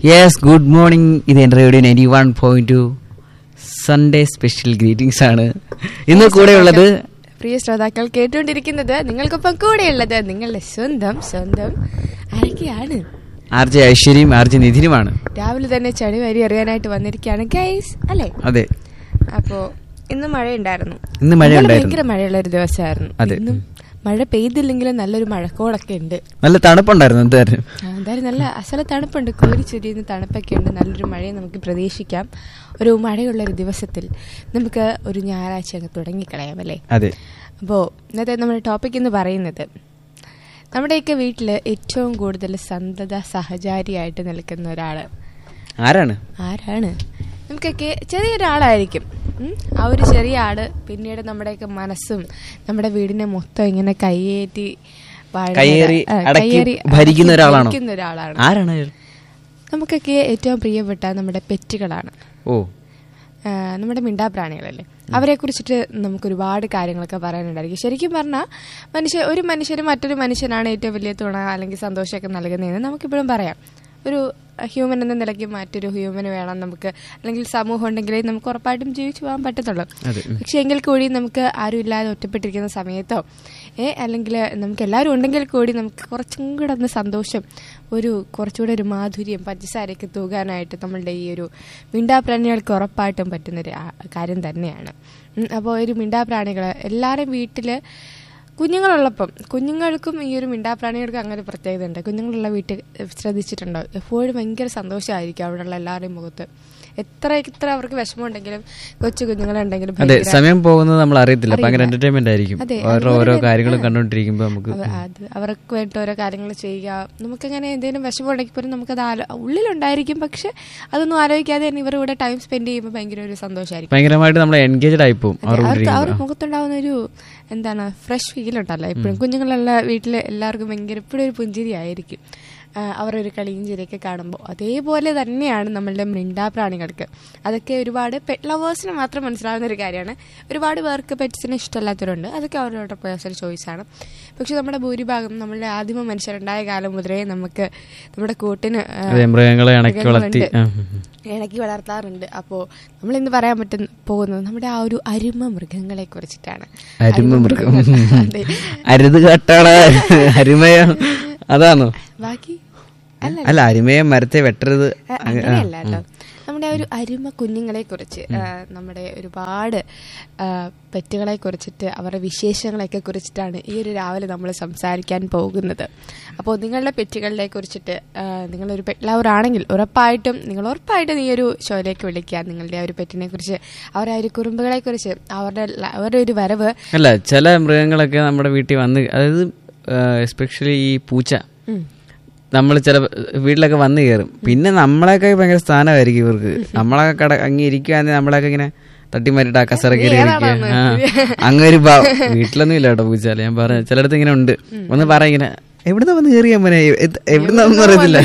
Yes good morning ഇത് എൻ്റെ radio ninety one point two Sunday special greetings ആണ് ഇന്ന് കൂടെ ഉള്ളത് പ്രിയ ശ്രോതാക്കൾ കേട്ടുകൊണ്ടിരിക്കുന്നത് നിങ്ങൾക്കൊപ്പം കൂടെയുള്ളത് നിങ്ങളുടെ സ്വന്തം സ്വന്തം ആരൊക്കെയാണ് ആർ ജെ ഐശ്വര്യയും ആർ ജെ നിധിനുമാണ് രാവിലെ തന്നെ ചളി വരി അറിയാനായിട്ട് വന്നിരിക്കുകയാണ് ഗൈസ് അല്ലേ അതെ അപ്പോ ഇന്ന് മഴയുണ്ടായിരുന്നു ഇന്ന് മഴ ഇന്നലെ ഉണ്ടായിരുന്നു. ഭയങ്കര മഴയുള്ള ഒരു ദിവസമായിരുന്നു അതെ. ഇന്നും മഴ പെയ്തില്ലെങ്കിലും നല്ലൊരു മഴക്കോളൊക്കെ ഉണ്ട് നല്ല തണുപ്പുണ്ടായിരുന്നു എന്തായാലും ആ, എന്തായാലും നല്ല അസല തണുപ്പുണ്ട് കോരി ചുരിയുന്ന തണുപ്പൊക്കെ ഉണ്ട് നല്ലൊരു മഴയെ നമുക്ക് പ്രതീക്ഷിക്കാം ഒരു മഴയുള്ള ഒരു ദിവസത്തിൽ നമുക്ക് ഒരു ഞായറാഴ്ച അങ്ങ് തുടങ്ങിക്കളയാം അല്ലേ അതെ അപ്പോൾ ഇന്നത്തെ നമ്മുടെ ടോപ്പിക് എന്ന് പറയുന്നത് നമ്മുടെയൊക്കെ വീട്ടിൽ ഏറ്റവും കൂടുതൽ സന്തത സഹചാരിയായിട്ട് നിൽക്കുന്ന ഒരാൾ ആരാണ് ആരാണ് നമുക്കൊക്കെ ചെറിയൊരാളായിരിക്കും ഉം? ആ ഒരു ചെറിയ ആള് പിന്നീട് നമ്മുടെയൊക്കെ മനസ്സും നമ്മുടെ വീടിനെ മൊത്തം ഇങ്ങനെ കയ്യേറ്റി വാഴുന്ന കയ്യേറി ആ, അടക്കി കയ്യേറി ഭരിക്കുന്ന അടക്കി ഒരാളാണോ ഭരിക്കുന്ന ഒരാളാണ് ആരാണ് അയാൾ? നമുക്കൊക്കെ ഏറ്റവും പ്രിയപ്പെട്ട നമ്മുടെ പെറ്റുകളാണ് ഓ ആ, നമ്മുടെ മിണ്ടാപ്രാണികളല്ലേ അവരെ കുറിച്ചിട്ട് നമുക്ക് ഒരുപാട് കാര്യങ്ങളൊക്കെ പറയാനുണ്ടായിരിക്കും ശരിക്കും പറഞ്ഞാൽ മനുഷ്യ ഒരു മനുഷ്യന് മറ്റൊരു മനുഷ്യനാണ് ഏറ്റവും വലിയ തുണ അല്ലെങ്കിൽ സന്തോഷമൊക്കെ നൽകുന്നതെന്ന് നമുക്കിപ്പോഴും പറയാം ഒരു ഹ്യൂമൻ എന്ന നിലയ്ക്ക് മറ്റൊരു ഹ്യൂമൻ വേണം നമുക്ക് അല്ലെങ്കിൽ സമൂഹം ഉണ്ടെങ്കിലേ നമുക്ക് ഉറപ്പായിട്ടും ജീവിച്ചു പോകാൻ പറ്റത്തുള്ളൂ അതെ ഉം. പക്ഷെ എങ്കിൽ കൂടി നമുക്ക് ആരും ഇല്ലാതെ ഒറ്റപ്പെട്ടിരിക്കുന്ന സമയത്തോ ഏ അല്ലെങ്കിൽ നമുക്ക് എല്ലാവരും ഉണ്ടെങ്കിൽ കൂടി നമുക്ക് കുറച്ചും കൂടെ ഒന്ന് സന്തോഷം ഒരു കുറച്ചുകൂടെ ഒരു മാധുര്യം പഞ്ചസാരയൊക്കെ തൂകാനായിട്ട് നമ്മളുടെ ഈ ഒരു മിണ്ടാപ്രാണികൾക്ക് ഉറപ്പായിട്ടും പറ്റുന്നൊരു ആ- കാര്യം തന്നെയാണ് അപ്പോൾ ഒരു മിണ്ടാപ്രാണികൾ എല്ലാവരും വീട്ടിൽ കുഞ്ഞുങ്ങളുള്ളപ്പം കുഞ്ഞുങ്ങൾക്കും ഈ ഒരു മിണ്ടാപ്രാണികൾക്കും അങ്ങനെ ഒരു പ്രത്യേകത ഉണ്ട് കുഞ്ഞുങ്ങളുള്ള വീട്ടിൽ ശ്രദ്ധിച്ചിട്ടുണ്ടോ എപ്പോഴും ഭയങ്കര സന്തോഷമായിരിക്കും അവിടെയുള്ള എല്ലാവരുടെയും മുഖത്ത് എത്ര എത്ര അവർക്ക് വിഷമമുണ്ടെങ്കിലും കൊച്ചു കുഞ്ഞുങ്ങളുണ്ടെങ്കിലും അതെ ഭയങ്കര- സമയം പോകുന്നത് നമ്മൾ അറിയത്തില്ല ഭയങ്കര അറിയില്ല. എന്റർടൈൻമെന്റ് ആയിരിക്കും അതെ, ഓരോ അതുപോലെ ഓരോ തന്നെ- കാര്യങ്ങളും ആ. കണ്ടോണ്ടിരിക്കുമ്പോ നമുക്ക് അവ- അത് അവർക്ക് വേണ്ടി ഓരോ കാര്യങ്ങൾ ചെയ്യുക നമുക്കങ്ങനെ എന്തെങ്കിലും വിഷമം ഉണ്ടെങ്കിൽ പോലും നമുക്കത് ആലോ ഉള്ളിലുണ്ടായിരിക്കും പക്ഷെ അതൊന്നും ആലോചിക്കാതെ തന്നെ ഇവരുടെ കൂടെ ടൈം സ്പെൻഡ് ചെയ്യുമ്പോൾ ഭയങ്കര ഒരു സന്തോഷമായിരിക്കും ഭയങ്കരമായിട്ട് നമ്മൾ എൻഗേജ്ഡ് ആയി പോകും അതെ, അവരുടെ അവർക്ക് കൂടെ അവരുടെ ഇരിക്കുമ്പോ. മുഖത്തുണ്ടാവുന്ന ഒരു എന്താണ് ഫ്രഷ് ഫീൽ ഉണ്ടല്ലോ എപ്പോഴും കുഞ്ഞുങ്ങളുള്ള വീട്ടിൽ എല്ലാവർക്കും ഭയങ്കര എപ്പോഴും ഒരു പുഞ്ചിരി ആയിരിക്കും ആ, അവരുടെ ഒരു കളിയും ചിരിയൊക്കെ കാണുമ്പോൾ അതേപോലെ തന്നെയാണ് നമ്മളുടെ മിണ്ടാപ്രാണികൾക്ക് അതൊക്കെ ഒരുപാട് പെറ്റ് ലവേഴ്സിന് മാത്രം മനസ്സിലാവുന്ന ഒരു കാര്യമാണ് ഒരുപാട് പേർക്ക് പെറ്റ്സിന് ഇഷ്ടമല്ലാത്തവരുണ്ട് അതൊക്കെ അവരുടെ പേഴ്സണൽ ചോയ്സാണ് പക്ഷെ നമ്മുടെ ഭൂരിഭാഗം നമ്മളുടെ ആദിമ മനുഷ്യരുണ്ടായ കാലം മുതലേ നമുക്ക് നമ്മുടെ കൂട്ടിന് ആ, അതെ മൃഗങ്ങളെ ഇണക്കി വളർത്തി മൃഗങ്ങളുണ്ട്. ആ, ഉം, ഉം. ഇണക്കി വളർത്താറുണ്ട് അപ്പോൾ നമ്മൾ ഇന്ന് പറയാൻ പറ്റുന്ന പോകുന്നത് നമ്മുടെ ആ ഒരു അരുമ മൃഗങ്ങളെ കുറിച്ചിട്ടാണ് അരുമ മൃഗം അതെ. അരുത് കാട്ടാള അരുമയ അതാണോ ബാക്കി അല്ല അല്ല അരുമയെ മരത്തെ വെട്ടരുത് അ- അങ്ങനെയല്ല കേട്ടോ നമ്മുടെ ആ ഒരു അരുമ കുഞ്ഞുങ്ങളെ കുറിച്ച് നമ്മുടെ ഒരുപാട് ആ, പെറ്റുകളെ കുറിച്ചിട്ട് അവരുടെ വിശേഷങ്ങളെയൊക്കെ കുറിച്ചിട്ടാണ് ഈ ഒരു രാവിലെ നമ്മൾ സംസാരിക്കാൻ പോകുന്നത് അപ്പോൾ നിങ്ങളുടെ പെറ്റുകളെ കുറിച്ചിട്ട് ആ, നിങ്ങളൊരു പെറ്റ് ലവർ ആണെങ്കിൽ ഉറപ്പായിട്ടും നിങ്ങൾ ഉറപ്പായിട്ടും ഈ ഒരു ഷോയിലേക്ക് വിളിക്കുക നിങ്ങളുടെ ആ ഒരു പെറ്റിനെ കുറിച്ച് അവരുടെ ആ ഒരു കുറുമ്പുകളെ കുറിച്ച് അവരുടെ ല- അവരുടെ ഒരു വരവ് അല്ല ചില മൃഗങ്ങളൊക്കെ നമ്മുടെ വീട്ടിൽ വന്ന് അതായത് എസ്പെഷ്യലി ഈ പൂച്ച ഉം. നമ്മൾ ചില വീട്ടിലൊക്കെ വന്ന് കയറും പിന്നെ നമ്മളെയൊക്കെ ഭയങ്കര സ്ഥാനമായിരിക്കും ഇവർക്ക് നമ്മളൊക്കെ കട അങ്ങ് ഇരിക്കുകയാണെങ്കിൽ നമ്മളൊക്കെ ഇങ്ങനെ തട്ടിമാരിട്ട് ആ കസറ കയറി ഇരിക്കുക ആ അങ്ങനെ ഒരു ഭാവം വീട്ടിലൊന്നും ഇല്ല കേട്ടോ പൂച്ച ഞാൻ പറഞ്ഞ ചിലയിടത്ത് ഇങ്ങനെ ഉണ്ട് ഒന്ന് പറ ഇങ്ങനെ എവിടുന്ന വന്ന് കയറിയാ മോനെ എവിടുന്നൊന്നും അറിയത്തില്ല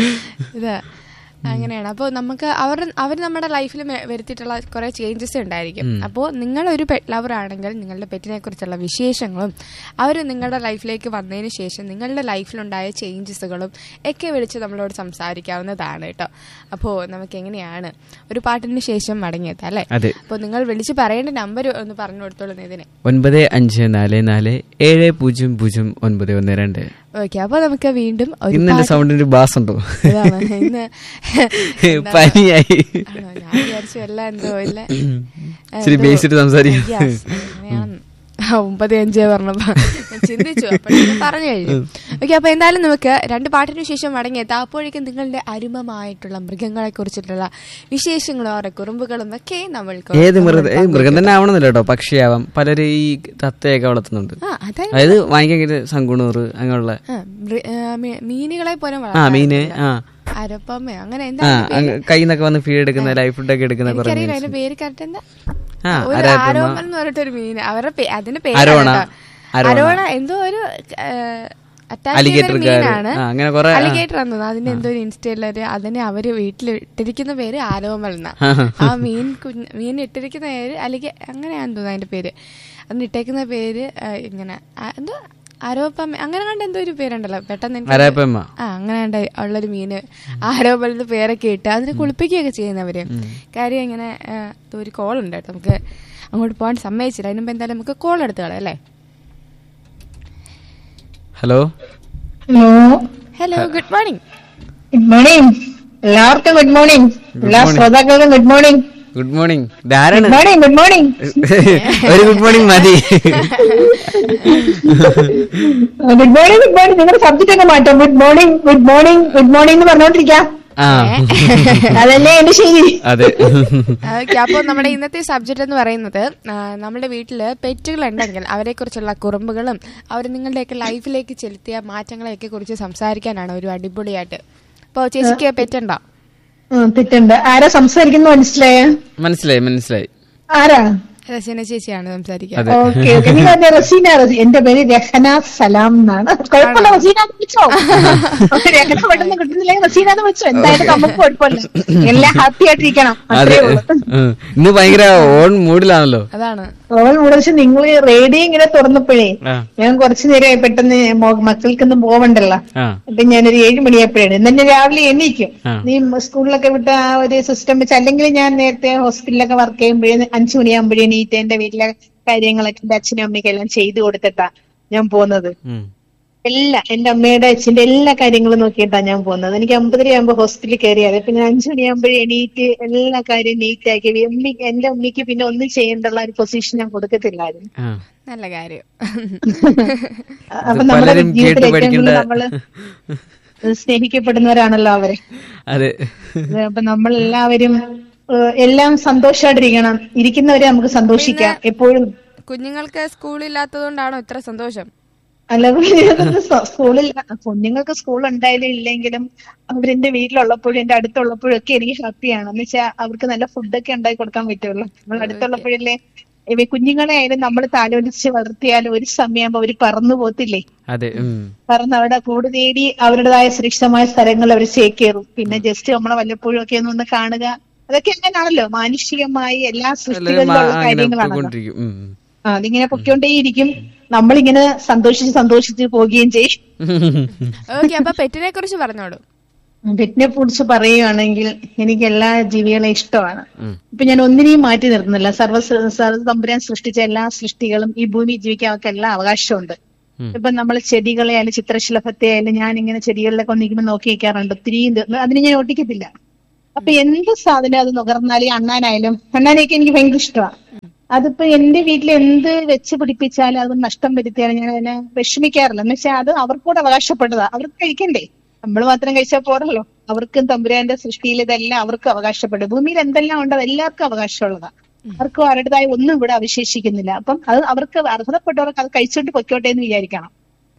ഇത് അങ്ങനെയാണ് അപ്പോൾ നമുക്ക് അവർ അവർ നമ്മുടെ ലൈഫിൽ വരുത്തിയിട്ടുള്ള കുറേ ചേഞ്ചസ് ഉണ്ടായിരിക്കും അപ്പോൾ നിങ്ങളൊരു പെറ്റ് ലവർ ആണെങ്കിൽ നിങ്ങളുടെ പെറ്റിനെ കുറിച്ചുള്ള വിശേഷങ്ങളും അവർ നിങ്ങളുടെ ലൈഫിലേക്ക് വന്നതിന് ശേഷം നിങ്ങളുടെ ലൈഫിലുണ്ടായ ചേഞ്ചസുകളും ഒക്കെ വിളിച്ച് നമ്മളോട് സംസാരിക്കാവുന്നതാണ് കേട്ടോ അപ്പോൾ നമുക്ക് എങ്ങനെയാണ് ഒരു പാട്ടിന് ശേഷം മടങ്ങിയെത്താം അല്ലേ അതെ അപ്പോൾ നിങ്ങൾ വിളിച്ച് പറയേണ്ട നമ്പർ ഒന്ന് പറഞ്ഞു കൊടുത്തോളൂ ഇതിന് ഒൻപത് അഞ്ച് നാല് നാല് ഏഴ് പൂജ്യം പൂജ്യം ഒൻപത് ഒന്ന് രണ്ട് ഓക്കെ അപ്പോൾ നമുക്ക് വീണ്ടും ഒരു ഇന്ന് എന്റെ സൗണ്ടിന് ഒരു ബാസ് ഉണ്ടോ ഇതാണ് ഇന്ന് എന്താണ്? പനിയായി ആണോ? ഞാൻ വിചാരിച്ചു എല്ലാം എന്തോ ഇല്ല ഇച്ചിരി base ഇട്ട് സംസാരിക്കാം. Yes, അങ്ങനെയാണ്. ആ, ഒമ്പത് അഞ്ച് പറഞ്ഞപ്പോ ഞാൻ ചിന്തിച്ചു അപ്പോഴേക്കും പറഞ്ഞു കഴിഞ്ഞു ഓക്കെ അപ്പൊ എന്തായാലും നമുക്ക് രണ്ട് പാട്ടിന് ശേഷം മടങ്ങിയെത്താം അപ്പോഴേക്കും നിങ്ങളുടെ അരുമമായിട്ടുള്ള മൃഗങ്ങളെ കുറിച്ചിട്ടുള്ള വിശേഷങ്ങളും അവരുടെ കുറുമ്പുകളും ഒക്കെ നമ്മൾക്ക് ഏത് മൃഗം ഏത് മൃഗം തന്നെ ആവണമെന്നില്ല കേട്ടോ പക്ഷിയാവാം പലരും ഈ തത്തയൊക്കെ വളർത്തുന്നുണ്ട് ആ അതെ അതായത് വാങ്ങിക്കാൻ സങ്കുണൂറ് അങ്ങനെയുള്ള ആ, മൃ- ആ, മീ- മീനുകളെ പോലെ ആ മീന് ആ അരപ്പമ്മ അങ്ങനെ ആ എന്താ കയ്യിൽ നിന്നൊക്കെ വന്ന് ഫീഡ് എടുക്കുന്ന ലൈഫ് ഫുഡൊക്കെ എടുക്കുന്ന കുറെ എനിക്കറിയില്ല അതിന്റെ പേര് കറക്റ്റ് എന്താ ആ, ഒരു അരപ്പമ്മ. ആരോമൽ എന്ന് പറഞ്ഞിട്ടൊരു മീൻ അവരുടെ പേ- അതിന്റെ പേര് അരോണ. അരോണ. അരോണ എന്തോ ഒരു അറ്റാച്ച് Alligator കാര്. മീനാണ് ആ, അങ്ങനെ കുറെ, ആ. അലിഗേറ്റർ ആണെന്ന് തോന്നുന്നു അതിന്റെ എന്തോ ഒരു ഇൻസ്റ്റയിലൊരു അതിനെ അവര് വീട്ടിൽ ഇട്ടിരിക്കുന്ന പേര് ആരോമൽ എന്നാ ആ മീൻ കുഞ്ഞ് മീൻ ഇട്ടിരിക്കുന്ന പേര് അലിഗേ അങ്ങനെയാണെന്ന് തോന്നുന്നു അതിന്റെ പേര് അതിന് ഇട്ടേക്കുന്ന പേര് ആ, ഇങ്ങനെ ആ, എന്തോ ആരോപ്പമ്മ അങ്ങനെ കണ്ട എന്തോ ഒരു പേരുണ്ടല്ലോ പെട്ടെന്ന് എനിക്ക് അരാപ്പമ്മ ആ അങ്ങനെ കണ്ട ഉള്ളൊരു മീന് ആരോ പോലത്തെ പേരൊക്കെ ഇട്ട് അതിനെ കുളിപ്പിക്കുകയൊക്കെ ചെയ്യുന്നവര് കാര്യം ഇങ്ങനെ ആ, ഇത് ഒരു കോൾ ഉണ്ട് കേട്ടോ നമുക്ക് അങ്ങോട്ട് പോകാൻ സമ്മതിച്ചില്ല അതിനുമ്പ് എന്തായാലും നമുക്ക് കോൾ എടുത്ത് കളയാം അല്ലേ hello hello hello good morning good morning എല്ലാവർക്കും ഗുഡ് മോർണിംഗ് എല്ലാ ശ്രോതാക്കൾക്കും ഗുഡ് മോർണിംഗ് ഗുഡ് മോർണിംഗ് ഇതാരാണ് ഗുഡ് മോർണിംഗ് ഗുഡ് മോർണിംഗ് ഒരു ഗുഡ് മോർണിംഗ് മതി ഗുഡ് മോർണിംഗ് ഗുഡ് മോർണിംഗ് നിങ്ങളുടെ സബ്ജക്റ്റ് ഒക്കെ മാറ്റാം good morning good morning good morning എന്ന് പറഞ്ഞോണ്ടിരിക്കാം ആ അതല്ലേ എന്റെ ശരി അതെ ഓക്കെ അപ്പോൾ നമ്മുടെ ഇന്നത്തെ സബ്ജക്റ്റ് എന്ന് പറയുന്നത് ആ, നമ്മുടെ വീട്ടിൽ പെറ്റുകൾ ഉണ്ടെങ്കിൽ അവരെ കുറിച്ചുള്ള കുറുമ്പുകളും അവർ നിങ്ങളുടെയൊക്കെ ലൈഫിലേക്ക് ചെലുത്തിയ മാറ്റങ്ങളെയൊക്കെ കുറിച്ച് സംസാരിക്കാനാണ് ഒരു അടിപൊളിയായിട്ട് അപ്പോൾ ചേച്ചിക്ക് പെറ്റുണ്ടോ ഉം, തെറ്റുണ്ട് ആരാ സംസാരിക്കുന്നു മനസ്സിലായ മനസ്സിലായി മനസ്സിലായി ആരാ റസീന ചേച്ചിയാണ് സംസാരിക്കുക അതെ ഓക്കെ ഓക്കെ നിങ്ങൾ എന്നെ റസീന റസീ എന്റെ പേര് രഹന സലാം എന്നാണ് കുഴപ്പമില്ല റസീന എന്ന് വിളിച്ചോ ഓക്കെ, രഹന പെട്ടെന്ന് കിട്ടുന്നില്ലെങ്കിൽ റസീന എന്ന് വിളിച്ചോ എന്തായാലും നമുക്ക് കുഴപ്പമില്ല എല്ലാം ഹാപ്പി ആയിട്ടിരിക്കണം അതെ അത്രേ ഉള്ളൂ ഉം. ഇന്ന് ഭയങ്കര ഓൺ മൂഡിലാണല്ലോ അതാണ് ഓൾ മുടച്ച് നിങ്ങൾ റേഡിയോ ഇങ്ങനെ തുറന്നപ്പോഴേ ആ ഞാൻ കുറച്ചു നേരമായി പെട്ടെന്ന് മോ- മക്കൾക്കൊന്നും പോവണ്ടല്ലോ ആ അപ്പൊ ഞാനൊരു ഏഴ് മണിയായപ്പോഴാണ് ഇന്നെ രാവിലെ എണീക്കും ആ. നീ സ്കൂളിലൊക്കെ വിട്ട ആ ഒരു സിസ്റ്റം വെച്ച് അല്ലെങ്കിൽ ഞാൻ നേരത്തെ ഹോസ്പിറ്റലിലൊക്കെ വർക്ക് ചെയ്യുമ്പോഴേ അഞ്ചു മണിയാകുമ്പോഴേ എണീറ്റ് എന്റെ വീട്ടിലെ കാര്യങ്ങളൊക്കെ എന്റെ അച്ഛനും അമ്മയ്ക്കും എല്ലാം ചെയ്തു കൊടുത്തിട്ടാ ഞാൻ പോകുന്നത് ഉം. എല്ലാ എന്റെ അമ്മയുടെ അച്ഛന്റെ എല്ലാ കാര്യങ്ങളും നോക്കിയിട്ടാണ് ഞാൻ പോകുന്നത് എനിക്ക് അമ്പതര ആകുമ്പോ ഹോസ്പിറ്റലിൽ കയറിയത് പിന്നെ അഞ്ചു മണിയാകുമ്പോഴേ എണീറ്റ് എല്ലാ കാര്യവും നീറ്റ് ആക്കി അമ്മ എന്റെ അമ്മയ്ക്ക് പിന്നെ ഒന്നും ചെയ്യേണ്ടുള്ള ഒരു പൊസിഷൻ ഞാൻ കൊടുക്കത്തില്ലായിരുന്നു ആ നല്ല കാര്യം അപ്പൊ ഇത് നമ്മുടെ പലരും ജീവിതത്തിൽ കേട്ട് ഏറ്റവും കൂടുതൽ പഠിക്കേണ്ട- നമ്മള് സ്നേഹിക്കപ്പെടുന്നവരാണല്ലോ അവര് അതെ അത് അപ്പൊ നമ്മൾ എല്ലാവരും ഏഹ്, എല്ലാം സന്തോഷമായിട്ടിരിക്കണം ഇരിക്കുന്നവരെ നമുക്ക് സന്തോഷിക്കാം എപ്പോഴും കുഞ്ഞുങ്ങൾക്ക് സ്കൂളില്ലാത്തതുകൊണ്ടാണോ ഇത്ര സന്തോഷം അല്ല കുഞ്ഞുങ്ങൾക്ക് സ- സ്കൂളിൽ കുഞ്ഞുങ്ങൾക്ക് സ്കൂൾ ഉണ്ടായാലും ഇല്ലെങ്കിലും അവരെന്റെ വീട്ടിലുള്ളപ്പോഴും എന്റെ അടുത്തുള്ളപ്പോഴും ഒക്കെ എനിക്ക് ഹാപ്പിയാണ് എന്ന് വെച്ചാൽ അവർക്ക് നല്ല ഫുഡൊക്കെ ഉണ്ടാക്കി കൊടുക്കാൻ പറ്റുള്ളൂ നമ്മൾ അടുത്തുള്ളപ്പോഴല്ലേ ഇവ കുഞ്ഞുങ്ങളെ ആയാലും നമ്മൾ താലോലിച്ച് വളർത്തിയാലും ഒരു സമയമാകുമ്പോ അവര് പറന്നു പോത്തില്ലേ അതെ ഉം. പറന്ന് അവിടെ കൂട് തേടി അവരുടേതായ സുരക്ഷിതമായ സ്ഥലങ്ങൾ അവർ ചേക്കേറും പിന്നെ ജസ്റ്റ് നമ്മളെ വല്ലപ്പോഴും ഒക്കെ ഒന്ന് ഒന്ന് കാണുക അതൊക്കെ അങ്ങനെയാണല്ലോ മാനുഷികമായി എല്ലാ എല്ലാവരും സൃഷ്ടികളിലുള്ള ആ- അങ്ങനെ കാര്യങ്ങളാണല്ലോ പോയിക്കൊണ്ടിരിക്കും ഉം. ആ, അതിങ്ങനെ പൊയ്ക്കൊണ്ടേയിരിക്കും നമ്മളിങ്ങനെ സന്തോഷിച്ച് സന്തോഷിച്ച് പോവുകയും ചെയ്യും ഓക്കെ അപ്പൊ പെറ്റിനെ കുറിച്ച് പറഞ്ഞോളൂ പെറ്റിനെ കുറിച്ച് പറയുകയാണെങ്കിൽ എനിക്ക് എല്ലാ ജീവികളെയും ഇഷ്ടമാണ് ഉം. ഇപ്പൊ ഞാൻ ഒന്നിനെയും മാറ്റി നിർത്തുന്നില്ല സർവ്വ സർവ്വ തമ്പുരാൻ സൃഷ്ടിച്ച എല്ലാ സൃഷ്ടികളും ഈ ഭൂമി ജീവിക്കാൻ അവർക്ക് എല്ലാ അവകാശമുണ്ട് ഉം. ഇപ്പൊ നമ്മൾ ചെടികളെ ആയാലും ചിത്രശില്പത്തെ ആയാലും ഞാൻ ഇങ്ങനെ ചെടികളിലൊക്കെ ഒന്നിക്കുമ്പോൾ നോക്കി വെക്കാറുണ്ട് ഒത്തിരി ഇത് അതിന് ഞാൻ ഒട്ടിക്കത്തില്ല അപ്പൊ എന്ത് സാധനം അത് നുകർന്നാലും അണ്ണാനായാലും അണ്ണാനെയൊക്കെ എനിക്ക് ഭയങ്കര ഇഷ്ടമാണ് അതിപ്പോ എന്റെ വീട്ടിൽ എന്ത് വെച്ച് പിടിപ്പിച്ചാലും അത് നഷ്ടം വരുത്തിയാലും ഞാൻ അതിനെ വിഷമിക്കാറില്ല എന്ന് വെച്ചാൽ അത് അവർക്കൂടെ അവകാശപ്പെട്ടതാ അവർക്ക് കഴിക്കണ്ടേ നമ്മൾ മാത്രം കഴിച്ചാൽ പോരല്ലോ അവർക്കും തമ്പുരാന്റെ സൃഷ്ടിയിൽ ഇതെല്ലാം അവർക്ക് അവകാശപ്പെടും ഭൂമിയിൽ എന്തെല്ലാം ഉണ്ട് അത് എല്ലാവർക്കും അവകാശമുള്ളതാ അവർക്കും അവരുടേതായ ഒന്നും ഇവിടെ അവശേഷിക്കുന്നില്ല അപ്പം അത് അവർക്ക് അർഹതപ്പെട്ടവർക്ക് അത് കഴിച്ചോണ്ട് പൊയ്ക്കോട്ടെ എന്ന് വിചാരിക്കണം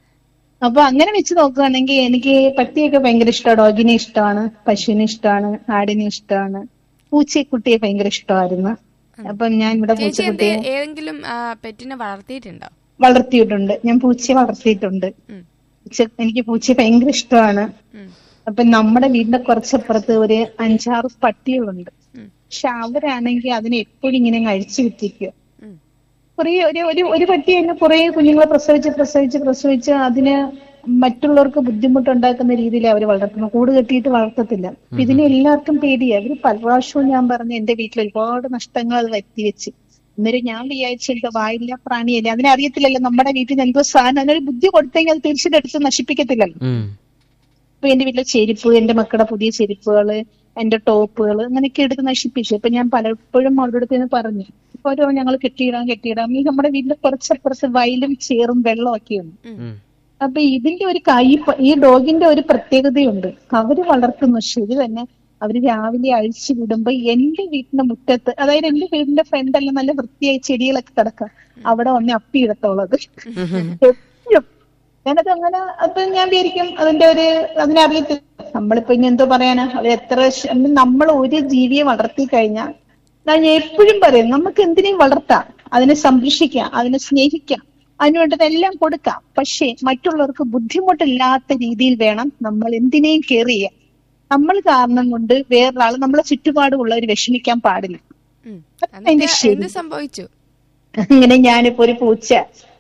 അപ്പൊ അങ്ങനെ വെച്ച് നോക്കുകയാണെങ്കിൽ എനിക്ക് പട്ടിയൊക്കെ ഭയങ്കര ഇഷ്ടമാണ് ഡോഗിനെ ഇഷ്ടമാണ് പശുവിനെ ഇഷ്ടമാണ് ആടിനെ ഇഷ്ടമാണ് പൂച്ചക്കുട്ടിയെ ഭയങ്കര ഇഷ്ടമായിരുന്നു അപ്പം ഞാൻ ഇവിടെ ചേച്ചി എന്ത് പൂച്ചക്കുട്ടിയെ ഏതെങ്കിലും ആ, പെറ്റിനെ വളർത്തിയിട്ടുണ്ടോ വളർത്തിയിട്ടുണ്ട് ഞാൻ പൂച്ചയെ വളർത്തിയിട്ടുണ്ട് ഉം. പൂച്ച എനിക്ക് പൂച്ചയെ ഭയങ്കര ഇഷ്ടമാണ് ഉം. അപ്പൊ നമ്മുടെ വീടിന്റെ കുറച്ചപ്പുറത്ത് ഒരു അഞ്ചാറ് പട്ടികളുണ്ട് ഉം. പക്ഷെ അവരാണെങ്കിൽ അതിനെ എപ്പോഴും ഇങ്ങനെ അങ്ങ് അഴിച്ചു വിട്ടിരിക്കുക ഉം. കുറേ ഒരു ഒരു ഒരു പട്ടി തന്നെ കുറേ കുഞ്ഞുങ്ങളെ പ്രസവിച്ച് പ്രസവിച്ച് പ്രസവിച്ച് അതിന് മറ്റുള്ളവർക്ക് ബുദ്ധിമുട്ടുണ്ടാക്കുന്ന രീതിയിൽ അവർ വളർത്തുന്നു കൂട് കെട്ടിയിട്ട് വളർത്തത്തില്ല അപ്പൊ ഇതിനെ എല്ലാവർക്കും പേടിയാ അവര് പല പ്രാവശ്യവും ഞാൻ പറഞ്ഞു എന്റെ വീട്ടിൽ ഒരുപാട് നഷ്ടങ്ങൾ അത് വരുത്തി വെച്ച് അന്നേരം ഞാൻ വിചാരിച്ചു എന്തോ വായില്ല പ്രാണിയല്ലേ അതിനെ അറിയത്തില്ലല്ലോ നമ്മുടെ വീട്ടിൽ നിന്ന് എന്തോ സാധനം അതിനൊരു ബുദ്ധി കൊടുത്തെങ്കിൽ അത് തീർച്ചയായിട്ടും എടുത്ത് നശിപ്പിക്കത്തില്ലല്ലോ ഉം. ഇപ്പൊ എന്റെ വീട്ടിലെ ചെരുപ്പ് എന്റെ മക്കളുടെ പുതിയ ചെരുപ്പുകള് എന്റെ ടോപ്പുകൾ അങ്ങനെയൊക്കെ എടുത്ത് നശിപ്പിച്ചു അപ്പൊ ഞാൻ പലപ്പോഴും അവരുടെ അടുത്ത് നിന്ന് പറഞ്ഞു ഇപ്പൊ ഓരോ ഞങ്ങൾ കെട്ടിയിടാം കെട്ടിയിടാം ഈ നമ്മുടെ വീടിന്റെ കുറച്ചപ്പുറത്ത് വയലും ചേറും വെള്ളവും ഒക്കെയുണ്ട് ഉം. അപ്പൊ ഇതിന്റെ ഒരു കൈ ഈ ഡോഗിന്റെ ഒരു പ്രത്യേകതയുണ്ട് അവര് വളർത്തുന്ന ശരി തന്നെ അവര് രാവിലെ അഴിച്ചു വിടുമ്പോ എന്റെ വീടിന്റെ മുറ്റത്ത് അതായത് എന്റെ വീടിന്റെ ഫ്രണ്ട് എല്ലാം നല്ല വൃത്തിയായി ചെടികളൊക്കെ കിടക്കാം അവിടെ വന്ന് അപ്പിയിടത്തോളത് എപ്പോഴും ഞാനത് അങ്ങനെ അപ്പൊ ഞാൻ വിചാരിക്കും അതിന്റെ ഒരു അതിനറിയത്തില്ല നമ്മളിപ്പോ ഇനി എന്തോ പറയാനാ അത് എത്ര ശ- നമ്മൾ ഒരു ജീവിയെ വളർത്തി കഴിഞ്ഞാൽ ഞാൻ എപ്പോഴും പറയും നമുക്ക് എന്തിനേയും വളർത്താം അതിനെ സംരക്ഷിക്കാം അതിനെ സ്നേഹിക്കാം അതിന് വേണ്ടതെല്ലാം കൊടുക്കാം പക്ഷേ മറ്റുള്ളവർക്ക് ബുദ്ധിമുട്ടില്ലാത്ത രീതിയിൽ വേണം നമ്മൾ എന്തിനേയും കെയർ ചെയ്യാൻ നമ്മൾ കാരണം കൊണ്ട് വേറൊരാൾ നമ്മളെ ചുറ്റുപാടുമുള്ളവർ വിഷമിക്കാൻ പാടില്ല ഉം. അതിന്റെ എന്നിട്ട് ശരി. എന്ത് സംഭവിച്ചു അങ്ങനെ ഞാനിപ്പോ ഒരു പൂച്ച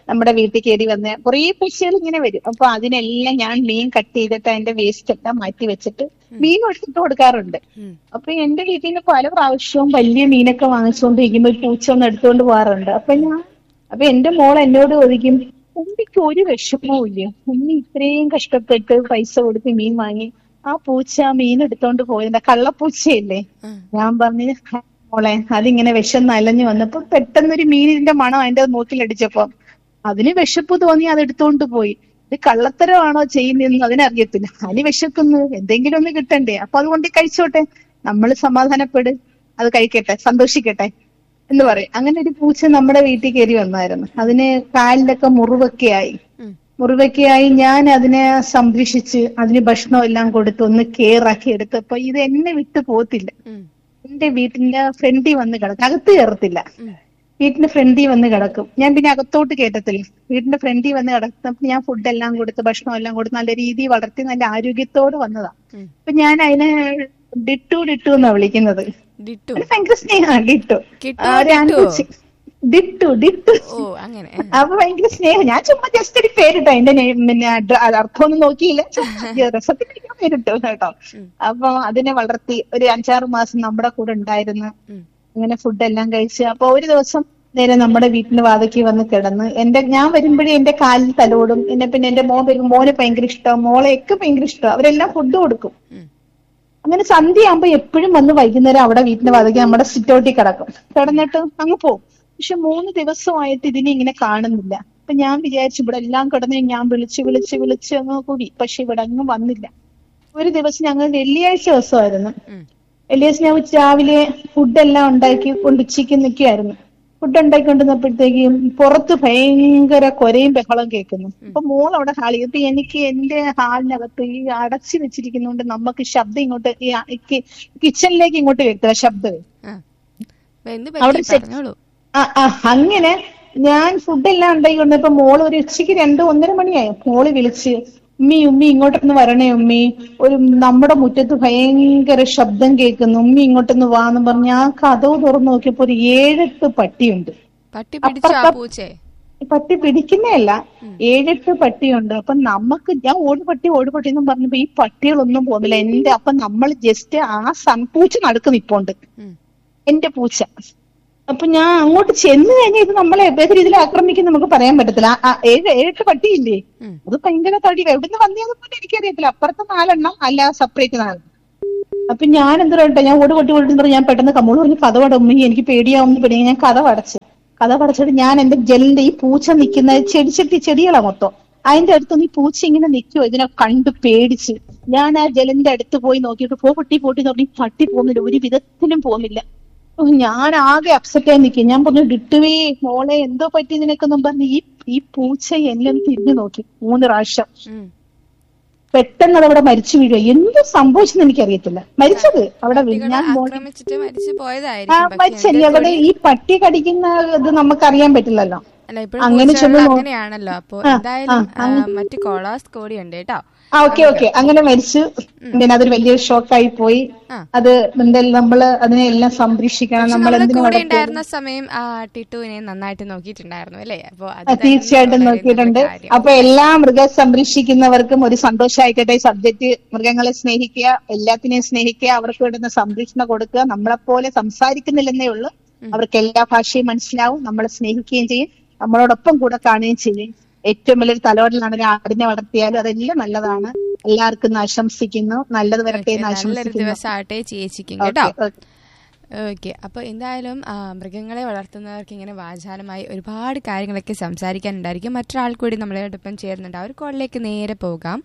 നമ്മുടെ വീട്ടിൽ കയറി വന്ന് കുറേ പൂച്ചകൾ ഇങ്ങനെ വരും അപ്പൊ അതിനെല്ലാം ഞാൻ മീൻ കട്ട് ചെയ്തിട്ട് അതിന്റെ വേസ്റ്റ് എല്ലാം മാറ്റി വെച്ചിട്ട് മീൻ എടുത്തിട്ട് കൊടുക്കാറുണ്ട് ഉം. അപ്പൊ എന്റെ വീട്ടിൽ നിന്ന് പല പ്രാവശ്യവും വലിയ മീനൊക്കെ വാങ്ങിച്ചുകൊണ്ടിരിക്കുമ്പോ ഒരു പൂച്ച ഒന്ന് എടുത്തുകൊണ്ട് പോകാറുണ്ട് അപ്പൊ ഞാൻ അപ്പൊ എന്റെ മോൾ എന്നോട് ചോദിക്കും ഉമ്മിക്ക് ഒരു വിഷമവും ഇല്ല ഉമ്മി ഇത്രയും കഷ്ടപ്പെട്ട് പൈസ കൊടുത്ത് മീൻ വാങ്ങി ആ പൂച്ച ആ മീൻ എടുത്തോണ്ട് പോയത് കള്ളപ്പൂച്ചയല്ലേ ഉം. ഞാൻ പറഞ്ഞു "ഹ, മോളെ അതിങ്ങനെ വിഷം നലഞ്ഞു വന്നപ്പോ പെട്ടെന്നൊരു മീനിന്റെ മണം അതിന്റെ മൂക്കിലടിച്ചപ്പോ അതിന് വിശപ്പ് തോന്നി അത് എടുത്തോണ്ട് പോയി ഇത് കള്ളത്തരമാണോ ചെയ്യുന്നതെന്ന് അതിനറിയത്തില്ല അതിന് വിശക്കുന്നു എന്തെങ്കിലും ഒന്ന് കിട്ടണ്ടേ അപ്പൊ അതുകൊണ്ട് കഴിച്ചോട്ടെ നമ്മൾ സമാധാനപ്പെട് അത് കഴിക്കട്ടെ സന്തോഷിക്കട്ടെ എന്ന് പറയും അങ്ങനെ ഒരു പൂച്ച നമ്മുടെ വീട്ടിൽ കയറി വന്നായിരുന്നു അതിന് കാലിലൊക്കെ മുറിവൊക്കെ ആയി ഉം. മുറിവൊക്കെ ആയി ഞാൻ അതിനെ സംരക്ഷിച്ച് അതിന് ഭക്ഷണം എല്ലാം കൊടുത്ത് ഒന്ന് കെയറാക്കി എടുത്തപ്പോ ഇത് എന്നെ വിട്ടു പോത്തില്ല ഉം. എന്റെ വീട്ടിന്റെ ഫ്രണ്ടിൽ വന്ന് കിടക്കും അകത്ത് കയറത്തില്ല ഉം. വീട്ടിന്റെ ഫ്രണ്ടിൽ വന്ന് കിടക്കും ഞാൻ പിന്നെ അകത്തോട്ട് കേട്ടത്തില്ല വീടിന്റെ ഫ്രണ്ടിൽ വന്ന് കിടക്കുന്നപ്പോ ഞാൻ ഫുഡ് എല്ലാം കൊടുത്ത് ഭക്ഷണം എല്ലാം കൊടുത്ത് നല്ല രീതിയിൽ വളർത്തി നല്ല ആരോഗ്യത്തോടെ വന്നതാ ഉം. അപ്പൊ ഞാൻ അതിനെ ഡിട്ടു ഡിട്ടു എന്നാ വിളിക്കുന്നത് ഡിട്ടു അത് ഭയങ്കര സ്നേഹമാണ് ഡിട്ടു കിട്ടു, ആ, ഒരു ഡിട്ടു. ആൺകൊച്ച് ഡിട്ടു ഡിട്ടു ഓ അങ്ങനെ അപ്പൊ ഭയങ്കര സ്നേഹം ഞാൻ ചുമ്മാ ജസ്റ്റ് ഒരു പേരിട്ടോ അതിന്റെ name, പിന്നെ അഡ്ര- അത് അർത്ഥമൊന്നും നോക്കിയില്ല ചുമ്മാ രസത്തിന് ഞാൻ പേരിട്ടു കേട്ടോ അപ്പൊ അതിനെ വളർത്തി ഒരു അഞ്ചാറ് മാസം നമ്മുടെ കൂടെ ഉണ്ടായിരുന്നു ഉം. അങ്ങനെ ഫുഡ് എല്ലാം കഴിച്ച് അപ്പൊ ഒരു ദിവസം നേരെ നമ്മുടെ വീട്ടിന്റെ വാതയ്ക്ക് വന്ന് കിടന്ന് എന്റെ ഞാൻ വരുമ്പോഴേ എന്റെ കാലിൽ തലോടും എന്നെ പിന്നെ എന്റെ മോൻ വരും മോനെ ഭയങ്കര ഇഷ്ടം മോളെയൊക്കെ ഭയങ്കര ഇഷ്ടം അവരെല്ലാം ഫുഡ് കൊടുക്കും ഉം. അങ്ങനെ സന്ധ്യയാകുമ്പോ എപ്പോഴും വന്ന് വൈകുന്നേരം അവിടെ വീട്ടിന്റെ വാതയ്ക്ക് നമ്മുടെ സിറ്റൗട്ടിൽ കിടക്കും കിടന്നിട്ട് അങ്ങ് പോകും പക്ഷെ മൂന്ന് ദിവസമായിട്ട് ഇതിനെ ഇങ്ങനെ കാണുന്നില്ല അപ്പൊ ഞാൻ വിചാരിച്ചു ഇവിടെ എല്ലാം കിടന്ന് ഞാൻ വിളിച്ച് വിളിച്ച് വിളിച്ച് അങ്ങ് കൂടി പക്ഷെ ഇവിടെ അങ്ങ് വന്നില്ല ഒരു ദിവസം ഞങ്ങൾ വെള്ളിയാഴ്ച ദിവസമായിരുന്നു ഉം. വെള്ളിയാഴ്ച ഞാൻ ഉച്ച രാവിലെ ഫുഡെല്ലാം ഉണ്ടാക്കി കൊണ്ട് ഉച്ചയ്ക്ക് നിൽക്കുകയായിരുന്നു ഫുഡ് ഉണ്ടാക്കിക്കൊണ്ടിരുന്നപ്പോഴത്തേക്കും പുറത്ത് ഭയങ്കര കൊരയും ബഹളം കേൾക്കുന്നു അപ്പൊ മോൾ അവിടെ ഹാളിൽ ഇപ്പൊ എനിക്ക് എന്റെ ഹാളിനകത്ത് ഈ അടച്ചു വെച്ചിരിക്കുന്നതുകൊണ്ട് നമുക്ക് ശബ്ദം ഇങ്ങോട്ട് ഈ ആ- ഈ കി- കിച്ചണിലേക്ക് ഇങ്ങോട്ട് കേൾക്കുക ശബ്ദമേ ആ. അപ്പൊ എന്ത് അവിടെ പറ്റി ശരി- പറഞ്ഞോളൂ ആ ആ അങ്ങനെ ഞാൻ ഫുഡെല്ലാം ഉണ്ടാക്കിക്കൊണ്ടിരുന്നപ്പോ മോള് ഒരു ഉച്ചയ്ക്ക് രണ്ട് ഒന്നര മണിയായി മോള് വിളിച്ച് ഉമ്മി ഉമ്മി ഇങ്ങോട്ടൊന്ന് വരണേ ഉമ്മി ഒരു നമ്മുടെ മുറ്റത്ത് ഭയങ്കര ശബ്ദം കേൾക്കുന്നു ഉമ്മി ഇങ്ങോട്ടൊന്ന് വാന്ന് പറഞ്ഞ് ഞാൻ കഥവ് തുറന്നു നോക്കിയപ്പോ ഒരു ഏഴെട്ട് പട്ടിയുണ്ട് പട്ടി പിടിച്ചോ ആ അപ്പുറത്തെ- പൂച്ചേ ഈ പട്ടി പിടിക്കുന്നതല്ല ഏഴെട്ട് പട്ടിയുണ്ട് അപ്പൊ നമുക്ക് ഞാൻ ഓട് പട്ടി ഓട് പട്ടി എന്നും പറഞ്ഞപ്പോ ഈ പട്ടികളൊന്നും പോകുന്നില്ല എന്റെ അപ്പൊ നമ്മൾ ജസ്റ്റ് ആ സൺ പൂച്ച നടുക്ക് നിപ്പോണ്ട് ഉം. എന്റെ പൂച്ച അപ്പൊ ഞാൻ അങ്ങോട്ട് ചെന്ന് കഴിഞ്ഞാൽ ഇത് നമ്മളെ ഏത് രീതിയിൽ ആക്രമിക്കും നമുക്ക് പറയാൻ പറ്റത്തില്ല ആ- ആ ഏഴ് ഏഴെട്ട് പട്ടിയില്ലേ ഉം. അത് ഭയങ്കര തടി എവിടുന്ന് വന്നതെന്ന് പോലും എനിക്കറിയത്തില്ല അപ്പുറത്തെ നാലെണ്ണം അല്ല സെപ്പറേറ്റ് നാലെണ്ണം അപ്പൊ ഞാൻ എന്താ പറയട്ടെ ഞാൻ ഓട് പൊട്ടി ഓടി ഞാൻ പെട്ടെന്ന് കമ്മോട് പറഞ്ഞു കഥ വടമ്മി എനിക്ക് പേടിയാവുന്ന പേടി ഞാൻ കഥ വടച്ച് കഥ വടച്ചിട്ട് ഞാൻ എന്റെ ജെല്ലിന്റെ ഈ പൂച്ച നിൽക്കുന്ന ചെടിച്ചട്ടി ചെടികളാ മൊത്തം അതിന്റെ അടുത്ത് ഈ പൂച്ച ഇങ്ങനെ നിൽക്കുവോ ഇതിനെ കണ്ട് പേടിച്ച് ഞാൻ ആ ജലന്റെ അടുത്ത് പോയി നോക്കിയിട്ട് പോ പൊട്ടി പൊട്ടി നോക്കി പട്ടി പോകുന്നില്ല ഒരു വിധത്തിലും പോകുന്നില്ല ഓ, ഞാൻ ആകെ അപ്സെറ്റ് ആയി നിൽക്കും ഞാൻ പറഞ്ഞു ഡിട്ടുവേ മോളെ എന്തോ പറ്റി നിനക്കെന്നും പറഞ്ഞ് ഈ ഈ പൂച്ച എന്നെ ഒന്ന് തിരിഞ്ഞു നോക്കി മൂന്ന് പ്രാവശ്യം ഉം. പെട്ടെന്ന് അത് അവിടെ മരിച്ചു വീഴുക എന്ത് സംഭവിച്ചെന്ന് എനിക്കറിയത്തില്ല മരിച്ചത് അവിടെ വീണു. പട്ടികളെ ഞാൻ മോൾ ആക്രമിച്ചിട്ട് മരിച്ചു ആ പോയതായിരിക്കും പക്ഷേ മരിച്ചല്ലേ എന്തോ അവിടെ ഈ പട്ടി കടിക്കുന്ന ഇത് നമുക്കറിയാൻ പറ്റില്ലല്ലോ അല്ല ഇപ്പോഴും അങ്ങനെ പൂച്ചകൾ ചെന്ന് നോ- അങ്ങനെയാണല്ലോ അപ്പൊ ആ, എന്തായാലും ആ, ആ, മറ്റു കോളേഴ്സ് കൂടി ഉണ്ട് കേട്ടോ ആ ഓക്കെ ഓക്കെ അങ്ങനെ മരിച്ചു പിന്നെ അതൊരു വലിയൊരു ഷോക്കായി പോയി ആ. അത് എന്തായാലും നമ്മള് അതിനെ എല്ലാം സംരക്ഷിക്കണം പക്ഷെ നമ്മൾ നമ്മള് എന്തിനു കൂടെ വളർത്തിയാലും ഉണ്ടായിരുന്ന സമയം ആ ടിട്ടുവിനെ നന്നായിട്ട് നോക്കിയിട്ടുണ്ടായിരുന്നു അല്ലേ അപ്പൊ അത് ആ, തന്നെ തീർച്ചയായിട്ടും വളരെ നോക്കിയിട്ടുണ്ട് നല്ല കാര്യം. അപ്പൊ എല്ലാ മൃഗ സംരക്ഷിക്കുന്നവർക്കും ഒരു സന്തോഷമായിക്കട്ടെ സബ്ജക്റ്റ് മൃഗങ്ങളെ സ്നേഹിക്കുക എല്ലാത്തിനെയും സ്നേഹിക്കുക അവർക്ക് വേണ്ടുന്ന സംരക്ഷണം കൊടുക്കുക നമ്മളെപ്പോലെ സംസാരിക്കുന്നില്ലെന്നേ ഉള്ളൂ അവർക്ക് എല്ലാ ഭാഷയും മനസ്സിലാവും നമ്മളെ സ്നേഹിക്കുകയും ചെയ്യും നമ്മളോടൊപ്പം കൂടെ കാണുകയും ചെയ്യും ഏറ്റവും വലിയൊരു തലവടലാണ് ഒരു ആടിനെ വളർത്തിയാലും അതെല്ലാം നല്ലതാണ് എല്ലാവർക്കും ഇന്ന് ആശംസിക്കുന്നു നല്ലത് വരട്ടെ എന്ന് നല്ലൊരു ആശംസിക്കുന്നു ദിവസമാട്ടെ ചേച്ചിക്കും ഓക്കെ, കേട്ടോ ഓക്കെ. ഓക്കെ അപ്പൊ എന്തായാലും ആ, മൃഗങ്ങളെ വളർത്തുന്നവർക്ക് ഇങ്ങനെ വാചാലമായി ഒരുപാട് കാര്യങ്ങളൊക്കെ സംസാരിക്കാനുണ്ടായിരിക്കും മറ്റൊരാൾ കൂടി നമ്മളോടൊപ്പം ചേർന്നുണ്ട് ആ ഒരു കോളിലേക്ക് നേരെ പോകാം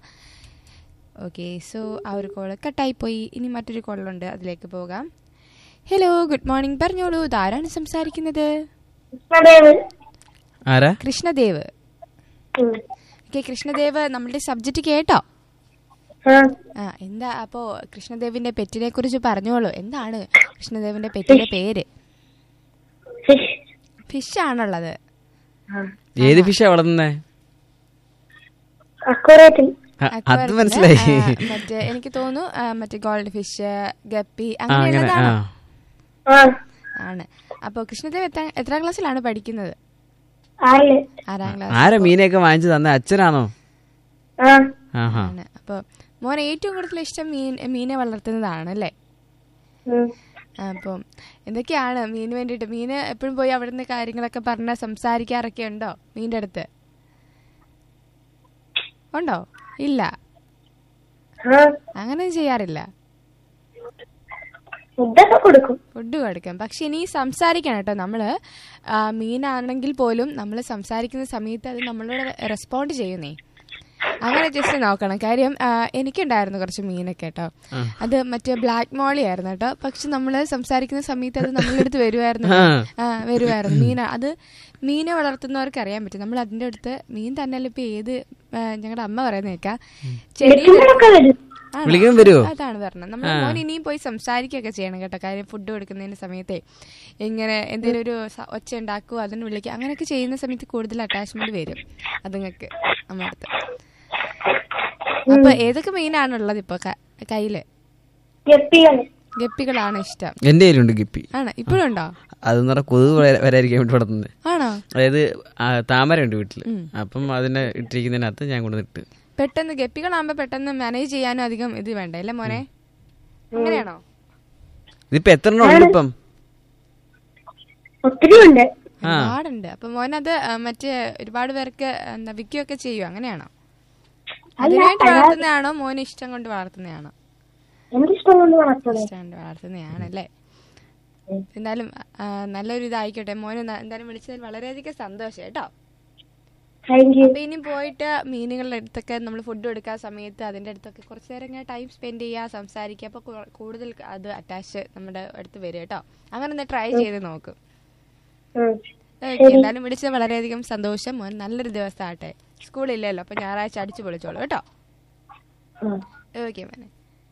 ഓക്കെ സോ ആ ഒരു കോള് കട്ടായി പോയി ഇനി മറ്റൊരു കോളുണ്ട് അതിലേക്ക് പോകാം ഹലോ ഗുഡ് മോർണിംഗ് പറഞ്ഞോളൂ ഇതാരാണ് സംസാരിക്കുന്നത് ആരാ കൃഷ്ണദേവ് ഓക്കെ കൃഷ്ണദേവ് നമ്മളുടെ സബ്ജക്റ്റ് കേട്ടോ ആ എന്താ അപ്പോ കൃഷ്ണദേവിന്റെ പെറ്റിനെ കുറിച്ച് പറഞ്ഞോളൂ എന്താണ് കൃഷ്ണദേവിന്റെ പെറ്റിന്റെ പേര് ഫിഷ് ആണുള്ളത് ഏത് ഫിഷാ വളർത്തുന്നേ അക്വറേറ്റിൽ ആ, അത് Aquarium, മനസ്സിലായി ആ, മറ്റേ എനിക്ക് തോന്നുന്നു ആ, മറ്റേ ഗോൾഡ് ഫിഷ് ഗപ്പി ആ അങ്ങനെ ആ അങ്ങനെയുള്ളതാണോ ആ ആണ് അപ്പൊ കൃഷ്ണദേവ് എത്ര എത്രാം ക്ലാസ്സിലാണ് പഠിക്കുന്നത് ആറില് ആറാം ക്ലാസ് ആരാ മീനൊക്കെ വാങ്ങിച്ചു തന്നെ അച്ഛനാണോ ആ ആഹാ ആണ് അപ്പോൾ മോൻ ഏറ്റവും കൂടുതൽ ഇഷ്ടം മീൻ മീനെ വളർത്തുന്നതാണ് അല്ലേ ഉം. അപ്പം എന്തൊക്കെയാണ് മീന് വേണ്ടിയിട്ട് മീന് എപ്പോഴും പോയി അവിടുന്ന് കാര്യങ്ങളൊക്കെ പറഞ്ഞ സംസാരിക്കാറൊക്കെ ഉണ്ടോ മീൻ്റെ അടുത്ത് ഉണ്ടോ ഇല്ല ആ അങ്ങനെ ചെയ്യാറില്ല ഫുഡൊക്കെ കൊടുക്കും ഫുഡ് കൊടുക്കും പക്ഷെ ഇനി സംസാരിക്കണം കേട്ടോ നമ്മള് ആ, മീനാണെങ്കിൽ പോലും നമ്മൾ സംസാരിക്കുന്ന സമയത്ത് അത് നമ്മളോട് റെസ്പോണ്ട് ചെയ്യുന്നേ അങ്ങനെ ജസ്റ്റ് നോക്കണം കാര്യം ആ, എനിക്കുണ്ടായിരുന്നു കുറച്ച് മീനൊക്കെ കേട്ടോ അത് മറ്റേ ബ്ലാക്ക് മോളി ആയിരുന്നു കേട്ടോ പക്ഷെ നമ്മൾ സംസാരിക്കുന്ന സമയത്ത് അത് നമ്മളുടെ അടുത്ത് വരുമായിരുന്നു ആ വരുമായിരുന്നു മീന അത് മീനെ വളർത്തുന്നവർക്ക് അറിയാൻ പറ്റും നമ്മൾ അതിന്റെ അടുത്ത് മീൻ തന്നെ ഇപ്പൊ ഏത് ഞങ്ങളുടെ അമ്മ പറയുന്ന കേൾക്കാം ചെടി വിളിക്കുമ്പോഴൊക്കെ വരും ആണോ? വിളിക്കാൻ വരുമോ അതാണ് പറഞ്ഞത് നമ്മൾ മോൻ ഇനിയും പോയി സംസാരിക്കുകയൊക്കെ ചെയ്യണം കേട്ടോ കാര്യം ഫുഡ് കൊടുക്കുന്നതിന് സമയത്തെ ഇങ്ങനെ എന്തെങ്കിലും ഒരു സ- ഒച്ച ഉണ്ടാക്കുക അതിന് വിളിക്കുക അങ്ങനെയൊക്കെ ചെയ്യുന്ന സമയത്ത് കൂടുതൽ അറ്റാച്ച്മെന്റ് വരും അതുങ്ങൾക്ക് നമ്മുടെ അടുത്ത് അപ്പൊ ഏതൊക്കെ മീനാണുള്ളത് ഇപ്പൊ ക- കയ്യില് ഗപ്പികള് ഗപ്പികളാണ് ഇഷ്ടം എന്റെ കയ്യിലുണ്ട് ഗപ്പി ആണ് ഇപ്പോഴും ഉണ്ടോ അതെന്ന് പറഞ്ഞാൽ കൊതുക് വര- വരാതിരിക്കാൻ വേണ്ടി വളർത്തുന്നത് ആണോ അതായത് ആ, താമരയുണ്ട് വീട്ടിൽ അപ്പം അതിനെ ഇട്ടിരിക്കുന്നതിനകത്ത് ഞാൻ കൊണ്ടുവന്നിട്ട് പെട്ടെന്ന് ഗപ്പികളാകുമ്പോ പെട്ടെന്ന് മാനേജ് ചെയ്യാനും അധികം ഇത് വേണ്ട അല്ലേ മോനെ അങ്ങനെയാണോ ഇതിപ്പോ എത്ര എണ്ണം ഉണ്ട് ഇപ്പം ഒത്തിരി ഉണ്ട് ഒരുപാടുണ്ട് അപ്പൊ മോനത് ആ, മറ്റേ ഒരുപാട് പേർക്ക് എന്താ വിൽക്കുകയൊക്കെ ചെയ്യും അങ്ങനെയാണോ അല്ല, അതിനായിട്ട് വളർത്തുന്നതാണോ മോന് ഇഷ്ടം കൊണ്ട് വളർത്തുന്നതാണോ എനിക്കിഷ്ടം കൊണ്ട് വളർത്തുന്നത് ഇഷ്ടം കൊണ്ട് വളർത്തുന്നതാണല്ലേ എന്തായാലും ആ, നല്ലൊരു ഇതായിക്കോട്ടെ മോന് ന- എന്തായാലും വിളിച്ചതിൽ വളരെയധികം സന്തോഷം കേട്ടോ താങ്ക് യു അപ്പൊ ഇനി പോയിട്ട് മീനുകളുടെ അടുത്തൊക്കെ നമ്മൾ ഫുഡ് കൊടുക്കാൻ സമയത്ത് അതിന്റെ അടുത്തൊക്കെ കുറച്ച് നേരം ഇങ്ങനെ ടൈം സ്പെൻഡ് ചെയ്യുക സംസാരിക്കുക അപ്പൊ കു- കൂടുതൽ അത് അറ്റാച്ച് നമ്മുടെ അടുത്ത് വരും കേട്ടോ അങ്ങനെ ഒന്ന് ട്രൈ ചെയ്ത് നോക്കും ഉം. ഓക്കെ എന്തായാലും വിളിച്ചത് വളരെയധികം സന്തോഷം മോൻ നല്ലൊരു ദിവസം ആട്ടെ സ്കൂളില്ലല്ലോ അപ്പൊ ഞായറാഴ്ച അടിച്ചു പൊളിച്ചോളൂ കേട്ടോ ഉം. ഓക്കെ മോനെ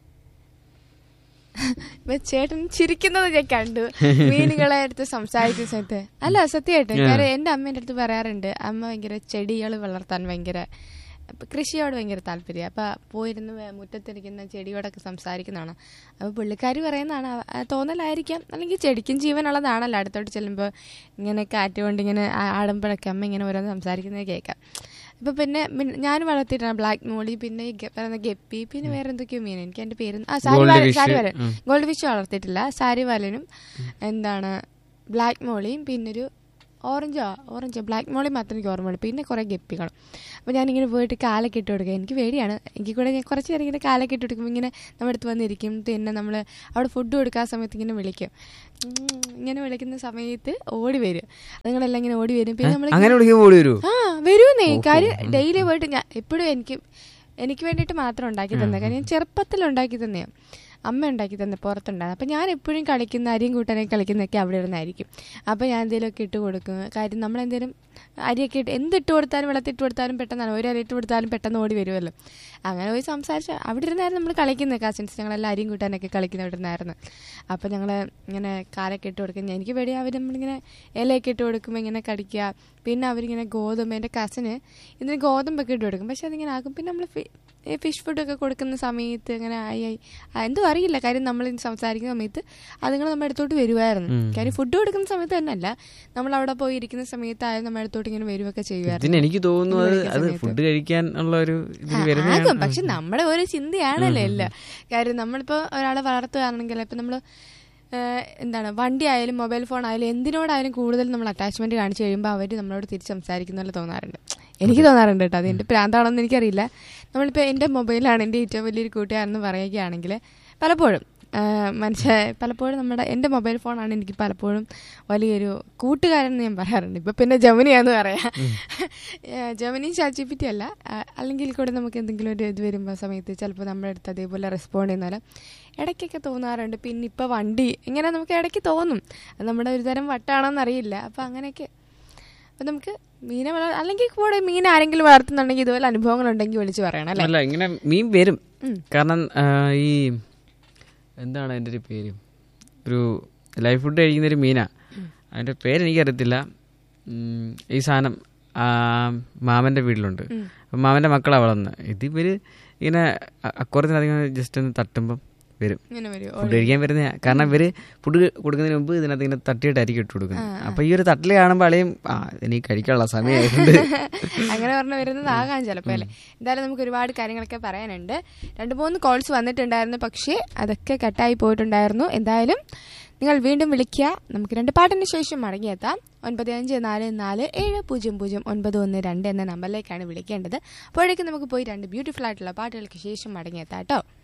ഇപ്പൊ ചേട്ടൻ ചിരിക്കുന്നത് ഞാൻ കണ്ടു മീനുകളെ അടുത്ത് സംസാരിക്കുന്ന സമയത്ത് അല്ല സത്യമായിട്ട് കാര്യം എന്റെ അമ്മേന്റെ അടുത്ത് പറയാറുണ്ട് അമ്മ ഭയങ്കര ചെടികൾ വളർത്താൻ ഭയങ്കര അപ്പൊ കൃഷിയോട് ഭയങ്കര താല്പര്യം അപ്പൊ പോയിരുന്ന് വേ- മുറ്റത്തിരിക്കുന്ന ചെടിയോടൊക്കെ സംസാരിക്കുന്നതാണ് അപ്പൊ പുള്ളിക്കാരി പറയുന്നതാണ് അവ- ആ തോന്നലായിരിക്കാം അല്ലെങ്കിൽ ചെടിക്കും ജീവനുള്ളതാണല്ലോ അടുത്തോട്ട് ചെല്ലുമ്പോൾ ഇങ്ങനെ കാറ്റ് കൊണ്ട് ഇങ്ങനെ ആ- ആടുമ്പോഴൊക്കെ അമ്മ ഇങ്ങനെ ഓരോന്ന് സംസാരിക്കുന്നത് കേൾക്കാം അപ്പൊ പിന്നെ മിൻ- ഞാൻ വളർത്തിയിട്ടാണ് ബ്ലാക്ക് മോളി പിന്നെ ഈ ഗ- പറയുന്ന ഗപ്പി പിന്നെ വേറെ എന്തൊക്കെയോ മീൻ എനിക്ക് എന്റെ പേര് ആ സാരി Gold വാലൻ fish, സാരി വാലൻ ഗോൾഡ് ഫിഷ് വളർത്തിയിട്ടില്ല സാരി വാലനും എന്താണ് ബ്ലാക്ക് മോളിയും പിന്നൊരു ഓറഞ്ചോ ഓറഞ്ചോ ബ്ലാക്ക് മോളി മാത്രം എനിക്ക് ഓർമ്മയുള്ളൂ പിന്നെ കുറേ ഗപ്പികളും അപ്പോൾ ഞാനിങ്ങനെ പോയിട്ട് കാലൊക്കെ ഇട്ട് കൊടുക്കുക എനിക്ക് പേടിയാണ് എനിക്ക് കൂടെ ഞാൻ കുറച്ച് നേരം ഇങ്ങനെ കാലൊക്കെ ഇട്ട് കൊടുക്കുമ്പോൾ ഇങ്ങനെ നമ്മുടെ അടുത്ത് വന്നിരിക്കും പിന്നെ നമ്മൾ അവിടെ ഫുഡ് കൊടുക്കാൻ സമയത്ത് ഇങ്ങനെ വിളിക്കും ഉം, ഇങ്ങനെ വിളിക്കുന്ന സമയത്ത് ഓടി വരും അതുങ്ങളെല്ലാം ഇങ്ങനെ ഓടി വരും പിന്നെ നമ്മൾ അങ്ങനെ വിളിക്കുമ്പോൾ ഓടി വരൂ ആ വരൂന്നേ കാര്യം ഡെയിലി പോയിട്ട് ഞാൻ എപ്പോഴും എനിക്ക് എനിക്ക് വേണ്ടിയിട്ട് മാത്രം ഉണ്ടാക്കി തന്നെ കാര്യം ഞാൻ ചെറുപ്പത്തിൽ ഉണ്ടാക്കി തന്നെയാ അമ്മ ഉണ്ടാക്കി തന്നെ പുറത്തുണ്ടാകും അപ്പം ഞാൻ എപ്പോഴും കളിക്കുന്ന അരിയും കൂട്ടാനൊക്കെ കളിക്കുന്നതൊക്കെ അവിടെ ഇരുന്നായിരിക്കും അപ്പം ഞാൻ എന്തെങ്കിലുമൊക്കെ ഇട്ട് കൊടുക്കും കാര്യം നമ്മൾ എന്തെങ്കിലും അരിയൊക്കെ ഇട്ട് എന്തിട്ട് കൊടുത്താലും വെള്ളത്തിട്ട് കൊടുത്താലും പെട്ടെന്നാണ് ഒരു അരി ഇട്ട് കൊടുത്താലും പെട്ടെന്ന് ഓടി വരുമല്ലോ അങ്ങനെ പോയി സംസാരിച്ച് അവിടെ ഇരുന്നായിരുന്നു നമ്മൾ കളിക്കുന്നത് കസിൻസ് ഞങ്ങളെല്ലാം അരിയും കൂട്ടാനൊക്കെ കളിക്കുന്ന അവിടെ ഇരുന്നായിരുന്നു അപ്പം ഞങ്ങൾ ഇങ്ങനെ കാലൊക്കെ ഇട്ട് കൊടുക്കും ഞാൻ- എനിക്ക് പേടി അവർ നമ്മളിങ്ങനെ ഇലയൊക്കെ ഇട്ട് കൊടുക്കുമ്പോൾ ഇങ്ങനെ കടിക്കുക പിന്നെ അവരിങ്ങനെ ഗോതമ്പ് എൻ്റെ കസിന് ഇതിന് ഗോതമ്പൊക്കെ ഇട്ട് കൊടുക്കും പക്ഷെ അതിങ്ങനെ ആകും പിന്നെ നമ്മൾ ഫിഷ് ഫുഡൊക്കെ കൊടുക്കുന്ന സമയത്ത് ഇങ്ങനെ ആയി ആയി ആ, എന്തോ അറിയില്ല കാര്യം നമ്മൾ സംസാരിക്കുന്ന സമയത്ത് അതുങ്ങൾ നമ്മുടെ അടുത്തോട്ട് വരുമായിരുന്നു കാര്യം ഫുഡ് കൊടുക്കുന്ന സമയത്ത് തന്നെ അല്ല നമ്മൾ അവിടെ പോയി ഇരിക്കുന്ന സമയത്തായാലും നമ്മുടെ അടുത്തോട്ട് ഇങ്ങനെ വരുവൊക്കെ ചെയ്യുമായിരുന്നു ഇതിന് എനിക്ക് തോന്നുന്നു അത് അത് ഫുഡ് കഴിക്കാൻ ഉള്ള ഒരു ഇതിൽ ആ, വരുന്ന ആകും പക്ഷെ നമ്മുടെ ഒരു ചിന്തയാണല്ലോ എല്ലാം കാര്യം നമ്മളിപ്പോ ഒരാളെ വളർത്തുകയാണെങ്കിൽ ഇപ്പൊ നമ്മള് ഏഹ്, എന്താണ് വണ്ടി ആയാലും മൊബൈൽ ഫോൺ ആയാലും എന്തിനോടായാലും കൂടുതൽ നമ്മൾ അറ്റാച്ച്മെന്റ് കാണിച്ചു കഴിയുമ്പോൾ അവർ നമ്മളോട് തിരിച്ച് സംസാരിക്കുന്ന തോന്നാറുണ്ട് എനിക്ക് തോന്നാറുണ്ട് കേട്ടോ അത് എൻ്റെ പ്രാന്താണെന്ന് എനിക്കറിയില്ല നമ്മളിപ്പോൾ എൻ്റെ മൊബൈലാണ് എൻ്റെ ഏറ്റവും വലിയൊരു കൂട്ടുകാരെന്ന് പറയുകയാണെങ്കിൽ പലപ്പോഴും ആഹ്, മനുഷ്യ പലപ്പോഴും നമ്മുടെ എൻ്റെ മൊബൈൽ ഫോണാണ് എനിക്ക് പലപ്പോഴും വലിയൊരു കൂട്ടുകാരൻ എന്ന് ഞാൻ പറയാറുണ്ട് ഇപ്പം പിന്നെ ജമിനിയാന്ന് പറയാം ജമിനി ചാച്ചിപ്പിറ്റി അല്ല ആ, അല്ലെങ്കിൽ കൂടെ നമുക്ക് എന്തെങ്കിലും ഒരു ഇത് വരുമ്പോൾ സമയത്ത് ചിലപ്പോൾ നമ്മുടെ അടുത്ത് അതേപോലെ റെസ്പോണ്ട് ചെയ്യുന്നാൽ ഇടയ്ക്കൊക്കെ തോന്നാറുണ്ട് പിന്നെ ഇപ്പോൾ വണ്ടി ഇങ്ങനെ നമുക്ക് ഇടയ്ക്ക് തോന്നും അത് നമ്മുടെ ഒരു തരം വട്ടാണോന്ന് അറിയില്ല അപ്പോൾ അങ്ങനെയൊക്കെ അപ്പം നമുക്ക് മീനെ വളർ അല്ലെങ്കിൽ കൂടെ മീൻ ആരെങ്കിലും വളർത്തുന്നുണ്ടെങ്കിൽ ഇതുപോലെ അനുഭവങ്ങളുണ്ടെങ്കിൽ വിളിച്ച് പറയണം അല്ലേ അല്ല ഇങ്ങനെ മീൻ വരും കാരണം ആ, ഈ എന്താണ് അതിൻ്റെ ഒരു പേര് ഒരു ലൈഫ് ഫുഡ് കഴിക്കുന്ന ഒരു മീനാ അതിൻ്റെ പേര് എനിക്കറിയത്തില്ല ഉം, ഈ സാധനം ആ, മാമൻ്റെ വീട്ടിലുണ്ട് അപ്പം മാമൻ്റെ മക്കളാണ് വളർന്നത് ഇതിവർ ഇങ്ങനെ അ- അക്കുറത്തിനധികം ജസ്റ്റ് ഒന്ന് തട്ടുമ്പം വരും ഇങ്ങനെ വരും ഫുഡ് കഴിക്കാൻ വരുന്ന കാരണം ഇവര് ഫുഡ് കൊടുക്കുന്നതിന് മുമ്പ് ഇതിനകത്ത് ഇങ്ങനെ തട്ടിയിട്ടായിരിക്കും ഇട്ട് കൊടുക്കുന്നത് അപ്പൊ ഈ ഒരു തട്ടിൽ കാണുമ്പോൾ അളിയും ആ എനിക്ക് കഴിക്കാനുള്ള സമയമായിട്ടുണ്ട് അങ്ങനെ പറഞ്ഞു വരുന്നതാകാം ചിലപ്പോൾ അല്ലേ എന്തായാലും നമുക്ക് ഒരുപാട് കാര്യങ്ങളൊക്കെ പറയാനുണ്ട് രണ്ട് മൂന്ന് കോൾസ് വന്നിട്ടുണ്ടായിരുന്നു പക്ഷേ അതൊക്കെ കട്ടായി പോയിട്ടുണ്ടായിരുന്നു എന്തായാലും നിങ്ങൾ വീണ്ടും വിളിക്കുക നമുക്ക് രണ്ട് പാട്ടിന് ശേഷം മടങ്ങിയെത്താം ഒൻപത് അഞ്ച് നാല് നാല് ഏഴ് പൂജ്യം പൂജ്യം ഒൻപത് ഒന്ന് രണ്ട് എന്ന നമ്പറിലേക്കാണ് വിളിക്കേണ്ടത് അപ്പോഴേക്കും നമുക്ക് പോയി രണ്ട് ബ്യൂട്ടിഫുൾ ആയിട്ടുള്ള പാട്ടുകൾക്ക് ശേഷം മടങ്ങിയെത്താം കേട്ടോ